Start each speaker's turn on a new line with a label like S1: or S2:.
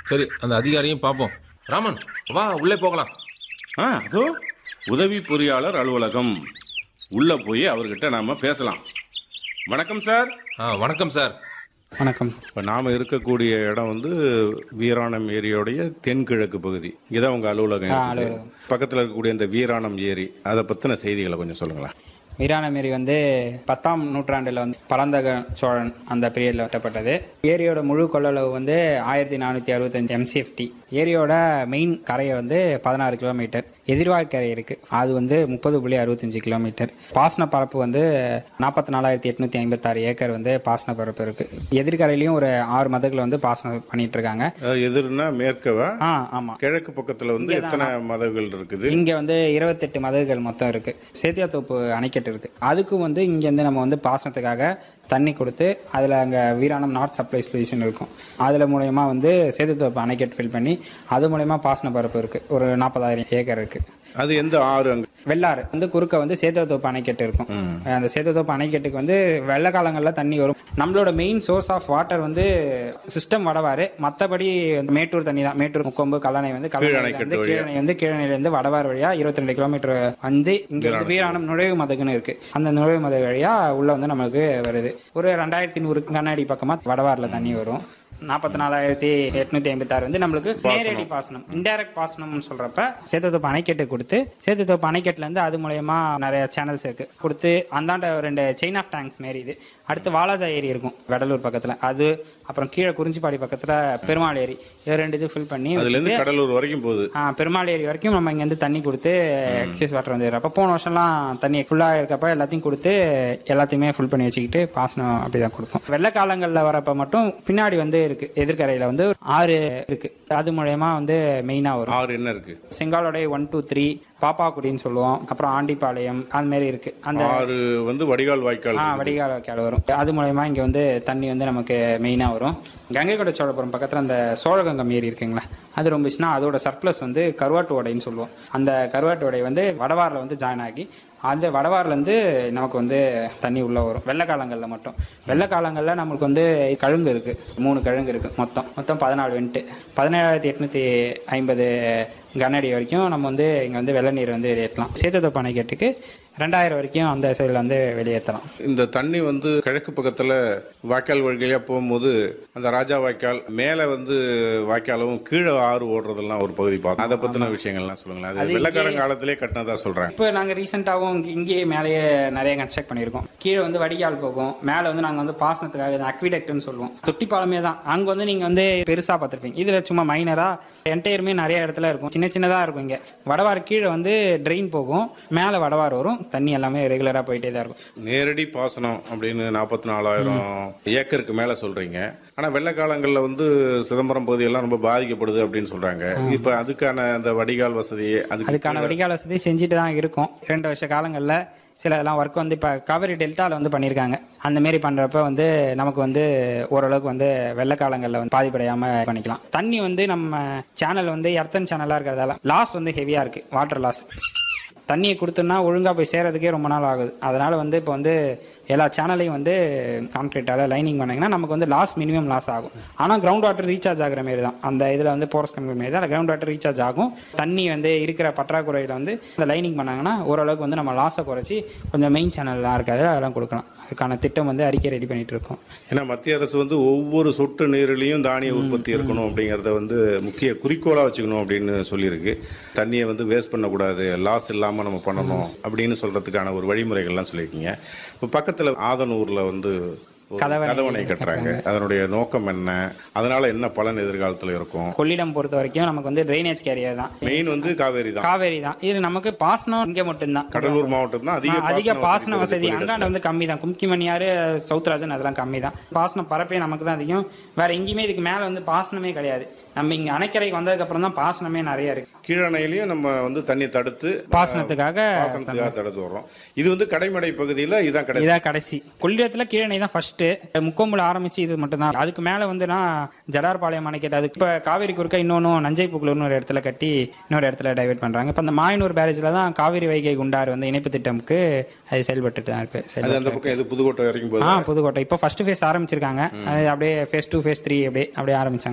S1: சரி அந்த அதிகாரியும் பார்ப்போம் ராமன் வா உள்ளே போகலாம்
S2: ஆ அதோ உதவி பொறியாளர் அலுவலகம் உள்ளே போய் அவர்கிட்ட நாம் பேசலாம் வணக்கம் சார்
S1: ஆ வணக்கம் சார்
S3: வணக்கம்
S2: இப்போ நாம் இருக்கக்கூடிய இடம் வந்து வீராணம் ஏரியோடைய தென்கிழக்கு பகுதி இங்கே தான் உங்கள் அலுவலகம் இருக்குது பக்கத்தில் இருக்கக்கூடிய இந்த வீராணம் ஏரி அதை பற்றின செய்திகளை கொஞ்சம் சொல்லுங்களேன்
S3: வீராணமேரி வந்து பத்தாம் நூற்றாண்டில் வந்து பரந்தக சோழன் அந்த பீரியடில் வெட்டப்பட்டது ஏரியோட முழு கொள்ளளவு வந்து ஆயிரத்தி நானூற்றி அறுபத்தஞ்சு எம்சிஎஃப்டி ஏரியோட மெயின் கரையை வந்து பதினாறு கிலோமீட்டர் எதிர்வாய்க்கரை இருக்கு அது வந்து முப்பது புள்ளி அறுபத்தஞ்சு கிலோமீட்டர் பாசன பரப்பு வந்து நாற்பத்தி நாலாயிரத்தி எட்நூத்தி ஐம்பத்தாறு ஏக்கர் வந்து பாசன பரப்பு இருக்கு எதிர்கரையிலையும் ஒரு ஆறு மதங்களை வந்து பாசனம் பண்ணிட்டு இருக்காங்க
S2: அதாவது எதிர்னா மேற்கவா
S3: ஆ ஆமா
S2: கிழக்கு பக்கத்தில் வந்து எத்தனை மதகுகள் இருக்குது
S3: இங்க வந்து இருபத்தெட்டு மதகுகள் மொத்தம் இருக்கு சேத்தியாத்தோப்பு அணைக்கட்டு இருக்கு அதுக்கும் வந்து இங்க இருந்து நம்ம வந்து பாசனத்துக்காக தண்ணி கொடுத்து அதுல அங்க வீராணம் நார்த் சப்ளை சொல்யூஷன் இருக்கும் அதுல மூலயமா வந்து சேத்தியாத்தோப்பு அணைக்கட்டு ஃபில் பண்ணி அது மூலயமா பாசன பரப்பு இருக்கு ஒரு நாற்பதாயிரம் ஏக்கர் இருக்கு
S2: அது எந்த ஆறு அங்கே
S3: வெள்ளாறு வந்து குறுக்க வந்து சேத்தியாத்தோப்பு அணைக்கட்டு இருக்கும் அந்த சேத்தியாத்தோப்பு அணைக்கட்டுக்கு வந்து வெள்ள காலங்கள்ல தண்ணி வரும் நம்மளோட மெயின் சோர்ஸ் ஆஃப் வாட்டர் வந்து சிஸ்டம் வடவாறு மற்றபடி மேட்டூர் தண்ணி தான் மேட்டூர் முக்கொம்பு கல்லணை வந்து கல்லணை வந்து கீழணை வந்து கீழணையில இருந்து வடவாறு வழியா இருபத்தி ரெண்டு கிலோமீட்டர் வந்து இங்க வந்து வீராணம் நுழைவு மதகுன்னு இருக்கு அந்த நுழைவு மதகு வழியா உள்ள வந்து நமக்கு வருது ஒரு ரெண்டாயிரத்தி நூறு கண்ணாடி பக்கமா வடவாறுல தண்ணி வரும் நாற்பத்தி நாலாயிரத்தி எட்நூத்தி ஐம்பத்தாறு வந்து நம்மளுக்கு நேரடி பாசனம் இன்டைரக்ட் பாசனம்னு சொல்றப்ப சேத்துத்தோப்பு அணைக்கட்டு கொடுத்து சேத்துத்தோப்பு அணைக்கட்டுல இருந்து அது மூலயமா நிறைய சேனல்ஸ் இருக்கு கொடுத்து அந்தாண்ட ரெண்டு செயின் ஆஃப் டேங்க்ஸ் மாரி இது அடுத்து வாலாஜா ஏரி இருக்கும் வெடலூர் பக்கத்துல அது அப்புறம் கீழே குறிஞ்சிப்பாடி பக்கத்துல பெருமாள் ஏரி இது ரெண்டு இது ஃபில் பண்ணி
S2: அதுலேருந்து கடலூர் வரைக்கும் போகுது
S3: ஆ, பெருமாள் ஏரி வரைக்கும் நம்ம இங்கேருந்து தண்ணி கொடுத்து எக்ஸஸ் வாட்டர் வந்து அப்போ போன வருஷம்லாம் தண்ணி ஃபுல்லாக இருக்கப்ப எல்லாத்தையும் கொடுத்து எல்லாத்தையுமே ஃபுல் பண்ணி வச்சுக்கிட்டு பாசனம் அப்படிதான் கொடுப்போம் வெள்ளை காலங்களில் வரப்ப மட்டும் பின்னாடி வந்து இருக்கு எதிர்கரையில் வந்து ஒரு ஆறு இருக்கு அது மூலயமா வந்து மெயினாக வரும்
S2: ஆறு என்ன இருக்கு
S3: செங்காலோடைய ஒன் டூ த்ரீ பாப்பாக்குடின்னு சொல்லுவோம் அப்புறம் ஆண்டிப்பாளையம் அது மாதிரி இருக்கு அந்த
S2: ஆறு வந்து வடிகால் வாய்க்கால்
S3: ஆ வடிகால் வைக்கால் வரும் அது மூலயமா இங்கே வந்து தண்ணி வந்து நமக்கு மெயினாக வரும் கங்கை கொண்ட சோழபுரம் பக்கத்தில் அந்த சோழகங்கம் ஏரி இருக்குங்களா அது ரொம்பச்சுன்னா அதோட சர்ப்ளஸ் வந்து கருவாட்டு ஓடைன்னு சொல்லுவோம் அந்த கருவாட்டு ஓடை வந்து வடவாரில் வந்து ஜாயின் ஆகி அந்த வடவாறுலேருந்து நமக்கு வந்து தண்ணி உள்ளே வரும் வெள்ளை காலங்களில் மட்டும் வெள்ளை காலங்களில் நம்மளுக்கு வந்து கழுங்கு இருக்குது மூணு கழுங்கு இருக்குது மொத்தம் மொத்தம் பதினாலு வென்ட்டு பதினேழாயிரத்தி எட்நூற்றி ஐம்பது கனஅடி வரைக்கும் நம்ம வந்து இங்கே வந்து வெள்ள நீர் வந்து வெளியேற்றலாம் சேத்தத்தோப்பு அணைக்கட்டுக்கு ரெண்டாயிரம் வரைக்கும் அந்த சைடில் வந்து வெளியேற்றலாம்
S2: இந்த தண்ணி வந்து கிழக்கு பக்கத்துல வாய்க்கால் வழியா போகும்போது அந்த ராஜா வாய்க்கால் மேல வந்து வாய்க்காலும் கீழே ஆறு ஓடுறதெல்லாம் ஒரு பகுதி பார்த்தோம் அதை பத்தின விஷயங்கள்லாம் சொல்லுங்களேன் அது வெள்ளக்காரன் காலத்திலே கட்டினதா சொல்றாங்க
S3: இப்போ நாங்கள் ரீசெண்டாகவும் இங்கே இங்கேயே மேலேயே நிறைய கன்ஸ்ட்ரக்ட் பண்ணியிருக்கோம் கீழே வந்து வடிகால் போகும் மேலே வந்து நாங்கள் வந்து பாசனத்துக்காக அக்விடெக்ட்னு சொல்லுவோம் தொட்டி பாலமே தான் அங்கே வந்து நீங்கள் வந்து பெருசாக பார்த்துருப்பீங்க இதில் சும்மா மைனராக என்டையருமே நிறைய இடத்துல இருக்கும் சின்ன சின்னதாக இருக்கும் இங்கே வடவாறு கீழே வந்து ட்ரெயின் போகும் மேலே வடவாறு வரும் தண்ணி எல்லாமே ரெகுலராக போயிட்டே தான் இருக்கும்
S2: நேரடி பாசனம் அப்படின்னு நாற்பத்தி நாலாயிரம் ஏக்கருக்கு மேல சொல்றீங்க ஆனா வெள்ள காலங்கள்ல வந்து சிதம்பரம் பகுதியெல்லாம் ரொம்ப பாதிக்கப்படுது அப்படின்னு சொல்றாங்க இப்ப அதுக்கான அந்த வடிகால் வசதி அதுக்கு
S3: அதுக்கான வடிகால் வசதி செஞ்சுட்டு தான் இருக்கும் இரண்டு வருஷ காலங்களில் சில எல்லாம் ஒர்க் வந்து இப்போ காவிரி டெல்டாவில் வந்து பண்ணியிருக்காங்க அந்த மாரி பண்ணுறப்ப வந்து நமக்கு வந்து ஓரளவுக்கு வந்து வெள்ள காலங்களில் வந்து பாதிப்படையாமல் பண்ணிக்கலாம் தண்ணி வந்து நம்ம சேனல் வந்து எர்த்தன் சேனலாக இருக்கிறதால லாஸ் வந்து ஹெவியாக இருக்குது வாட்டர் லாஸ் தண்ணியை கொடுத்தோம்னா ஒழுங்காக போய் சேரதுக்கே ரொம்ப நாள் ஆகுது அதனால வந்து இப்போ வந்து எல்லா சேனலையும் வந்து கான்கிரீட்டால லைனிங் பண்ணீங்கன்னா நமக்கு வந்து லாஸ் மினிமம் லாஸ் ஆகும் ஆனால் கிரவுண்ட் வாட்டர் ரீசார்ஜ் ஆகுற மாரி தான் அந்த இதில் வந்து போரஸ் கம்பெனி மாரி தான் கிரவுண்ட் வாட்டர் ரீசார்ஜ் ஆகும் தண்ணி வந்து இருக்கிற பற்றாக்குறையில் வந்து இந்த லைனிங் பண்ணாங்கன்னா ஓரளவுக்கு வந்து நம்ம லாஸை குறைச்சி கொஞ்சம் மெயின் சேனல்லாம் இருக்காது அதெல்லாம் கொடுக்கலாம் அதுக்கான திட்டம் வந்து அறிக்கை ரெடி பண்ணிட்டு இருக்கோம்
S2: ஏன்னா மத்திய அரசு வந்து ஒவ்வொரு சொட்டு நீரிலையும் தானிய உற்பத்தி இருக்கணும் அப்படிங்கறத வந்து முக்கிய குறிக்கோளா வச்சுக்கணும் அப்படின்னு சொல்லியிருக்கு தண்ணியை வந்து வேஸ்ட் பண்ணக்கூடாது லாஸ் இல்லாம நம்ம பண்ணணும் அப்படின்னு சொல்றதுக்கான ஒரு வழிமுறைகள்லாம் சொல்லியிருக்கீங்க இப்போ பக்கத்துல ஆதனூர்ல வந்து ஒரு
S3: கதவணை
S2: கதவணை கட்டுறாங்க அதனுடைய நோக்கம் என்ன அதனால என்ன பலன் எதிர்காலத்துல இருக்கும்
S3: கொள்ளிடம் பொறுத்த வரைக்கும் நமக்கு வந்து ட்ரைனேஜ் கேரியர் தான்
S2: மெயின் வந்து காவேரி தான்
S3: காவேரி தான் இது நமக்கு பாசனம் இங்கே மட்டும்தான்
S2: கடலூர் மாவட்டம் தான் அதிக
S3: ஆ, அதிக பாசன
S2: வசதி
S3: வசதி அங்காண்ட வந்து கம்மி தான் கும்கிமணியாறு சவுத்ராஜன் அதெல்லாம் கம்மி தான் பாசன பரப்பே நமக்கு தான் அதிகம் வேற எங்கேயுமே இதுக்கு மேல வந்து பாசனமே கிடையாது நம்ம இங்க அணைக்கரைக்கு வந்ததுக்கு அப்புறம் தான் பாசனமே நிறைய இருக்கு
S2: கீழணையிலையும் நம்ம வந்து தண்ணி தடுத்து
S3: பாசனத்துக்காக
S2: பாசனத்துக்காக தடுத்து வர்றோம் இது வந்து கடைமடை பகுதியில இதான் கடைசி
S3: இதான் கடைசி கொள்ளிடத்துல கீழணை தான் ஃபர்ஸ்ட் முக்கொம்புல ஆரம்பிச்சு இது மட்டும் தான் அதுக்கு மேல வந்து நான் ஜடார்பாளையம் அணைக்கட்டு அதுக்கு இப்ப காவேரி குறுக்க இன்னொன்னும் நஞ்சை புக்குலூர்னு ஒரு இடத்துல கட்டி இன்னொரு இடத்துல டைவர்ட் பண்றாங்க இப்ப அந்த மாயனூர் பேரேஜ்ல தான் காவிரி வைகை குண்டாறு வந்து இணைப்பு திட்டமுக்கு அது செயல்பட்டு தான் இருக்கு
S2: அது
S3: செயல்பட்டு
S2: அந்த பக்கம் இது புதுக்கோட்டை வரைக்கும் போகுது
S3: ஆ புதுக்கோட்டை இப்போ ஃபர்ஸ்ட் ஃபேஸ் ஆரம்பிச்சிருக்காங்க அது அப்படியே ஃபேஸ் டூ ஃபேஸ் த்ரீ அப்படியே அப்படியே ஆரம்பிச்சாங்க